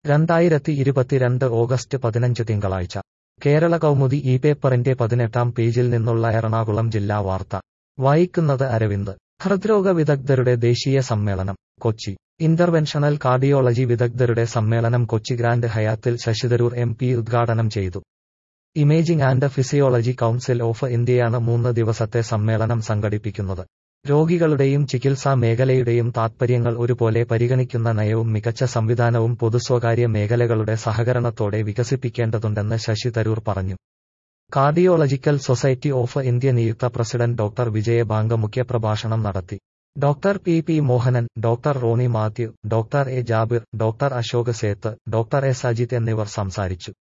രണ്ടായിരത്തി ഇരുപത്തിരണ്ട് ഓഗസ്റ്റ് പതിനഞ്ച് തിങ്കളാഴ്ച കേരള കൗമുദി ഈ പേപ്പറിന്റെ പതിനെട്ടാം പേജിൽ നിന്നുള്ള എറണാകുളം ജില്ലാ വാർത്ത വായിക്കുന്നത് അരവിന്ദ് ഹൃദ്രോഗ വിദഗ്ധരുടെ ദേശീയ സമ്മേളനം കൊച്ചി ഇന്റർവെൻഷണൽ കാർഡിയോളജി വിദഗ്ധരുടെ സമ്മേളനം Kochi grand ഹയാത്തിൽ Shashi Tharoor M P ഉദ്ഘാടനം ചെയ്തു imaging and physiology council of ഇന്ത്യയാണ് മൂന്ന് ദിവസത്തെ സമ്മേളനം സംഘടിപ്പിക്കുന്നത് രോഗികളുടെയും ചികിത്സാ മേഖലയുടെയും താത്പര്യങ്ങൾ ഒരുപോലെ പരിഗണിക്കുന്ന നയവും മികച്ച സംവിധാനവും പൊതുസ്വകാര്യ മേഖലകളുടെ സഹകരണത്തോടെ വികസിപ്പിക്കേണ്ടതുണ്ടെന്ന് ശശി തരൂർ പറഞ്ഞു കാർഡിയോളജിക്കൽ സൊസൈറ്റി ഓഫ് ഇന്ത്യ നിയുക്ത പ്രസിഡന്റ് ഡോക്ടർ വിജയബാങ്ക മുഖ്യപ്രഭാഷണം നടത്തി doctor P P Mohanan doctor Ronnie Mathew doctor A Jabir doctor Ashok Seth doctor S Ajith എന്നിവർ സംസാരിച്ചു